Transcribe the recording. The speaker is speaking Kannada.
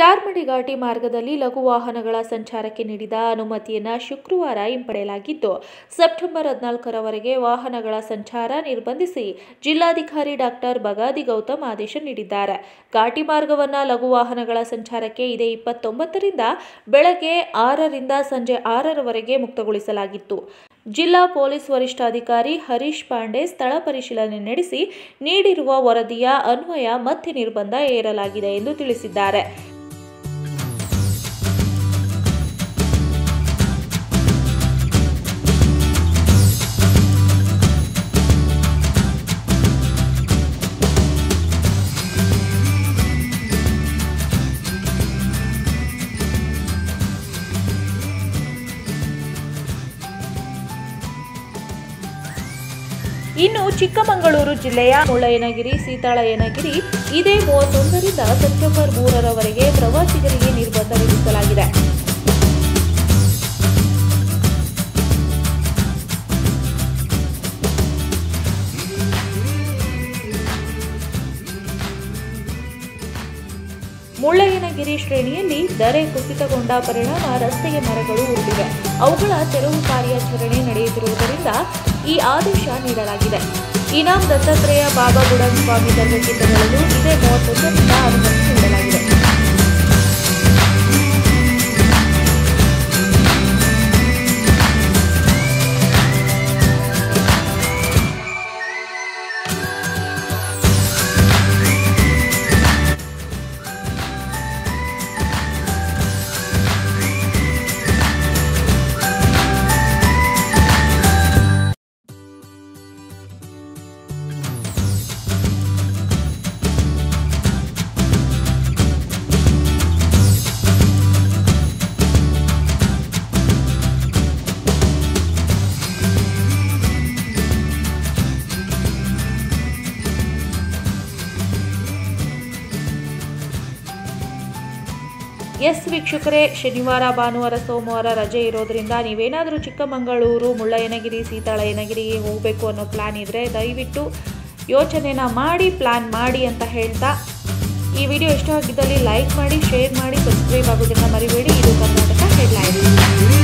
ಚಾರ್ಮಡಿ ಘಾಟಿ ಮಾರ್ಗದಲ್ಲಿ ಲಘು ವಾಹನಗಳ ಸಂಚಾರಕ್ಕೆ ನೀಡಿದ ಅನುಮತಿಯನ್ನು ಶುಕ್ರವಾರ ಹಿಂಪಡೆಯಲಾಗಿದ್ದು ಸೆಪ್ಟೆಂಬರ್ ಹದಿನಾಲ್ಕರವರೆಗೆ ವಾಹನಗಳ ಸಂಚಾರ ನಿರ್ಬಂಧಿಸಿ ಜಿಲ್ಲಾಧಿಕಾರಿ ಡಾಕ್ಟರ್ ಬಗಾದಿ ಗೌತಮ್ ಆದೇಶ ನೀಡಿದ್ದಾರೆ ಘಾಟಿ ಮಾರ್ಗವನ್ನು ಲಘು ವಾಹನಗಳ ಸಂಚಾರಕ್ಕೆ ಇದೇ ಇಪ್ಪತ್ತೊಂಬತ್ತರಿಂದ ಬೆಳಗ್ಗೆ ಆರರಿಂದ ಸಂಜೆ ಆರರವರೆಗೆ ಮುಕ್ತಗೊಳಿಸಲಾಗಿತ್ತು ಜಿಲ್ಲಾ ಪೊಲೀಸ್ ವರಿಷ್ಠಾಧಿಕಾರಿ ಹರೀಶ್ ಪಾಂಡೆ ಸ್ಥಳ ಪರಿಶೀಲನೆ ನಡೆಸಿ ನೀಡಿರುವ ವರದಿಯ ಅನ್ವಯ ಮತ್ತೆ ನಿರ್ಬಂಧ ಏರಲಾಗಿದೆ ಎಂದು ತಿಳಿಸಿದ್ದಾರೆ ಇನ್ನು ಚಿಕ್ಕಮಗಳೂರು ಜಿಲ್ಲೆಯ ಮುಳ್ಳಯ್ಯನಗಿರಿ ಸೀತಾಳಯ್ಯನಗಿರಿ ಇದೇ ಮೂವತ್ತೊಂದರಿಂದ ಸೆಪ್ಟೆಂಬರ್ ಮೂರರವರೆಗೆ ಪ್ರವಾಸಿಗರಿಗೆ ನಿರ್ಬಂಧ ವಿಧಿಸಲಾಗಿದೆ ಮುಳ್ಳಯ್ಯನಗಿರಿ ಶ್ರೇಣಿಯಲ್ಲಿ ದರೆ ಕುಸಿತಗೊಂಡ ಪರಿಣಾಮ ರಸ್ತೆಗೆ ಮರಗಳು ಉರುಳಿವೆ ಅವುಗಳ ತೆರವು ಕಾರ್ಯಾಚರಣೆ ನಡೆಯುತ್ತಿರುವುದರಿಂದ ಈ ಆದೇಶ ನೀಡಲಾಗಿದೆ ಇನಾಮ್ ದತ್ತಾತ್ರೇಯ ಬಾಬಾ ಬುಡನ್ ಸ್ವಾಮಿ ದರ್ಗಕ್ಕೆ ತೆರಳಲು ಇದೇ ಮೂವತ್ತೊಂದರಿಂದ ಅನುಮತಿ ನೀಡಲಾಗಿದೆ ಎಸ್ ವೀಕ್ಷಕರೇ ಶನಿವಾರ ಭಾನುವಾರ ಸೋಮವಾರ ರಜೆ ಇರೋದ್ರಿಂದ ನೀವೇನಾದರೂ ಚಿಕ್ಕಮಗಳೂರು ಮುಳ್ಳಯ್ಯನಗಿರಿ ಸೀತಾಳಯ್ಯನಗಿರಿಗೆ ಹೋಗಬೇಕು ಅನ್ನೋ ಪ್ಲ್ಯಾನ್ ಇದ್ದರೆ ದಯವಿಟ್ಟು ಯೋಚನೆನ ಮಾಡಿ ಪ್ಲ್ಯಾನ್ ಮಾಡಿ ಅಂತ ಹೇಳ್ತಾ ಈ ವಿಡಿಯೋ ಇಷ್ಟವಾಗಿದ್ದಲ್ಲಿ ಲೈಕ್ ಮಾಡಿ ಶೇರ್ ಮಾಡಿ ಸಬ್ಸ್ಕ್ರೈಬ್ ಆಗೋದನ್ನು ಮರಿಬೇಡಿ ಇದು ಕರ್ನಾಟಕ ಹೆಡ್ಲೈನ್ಸ್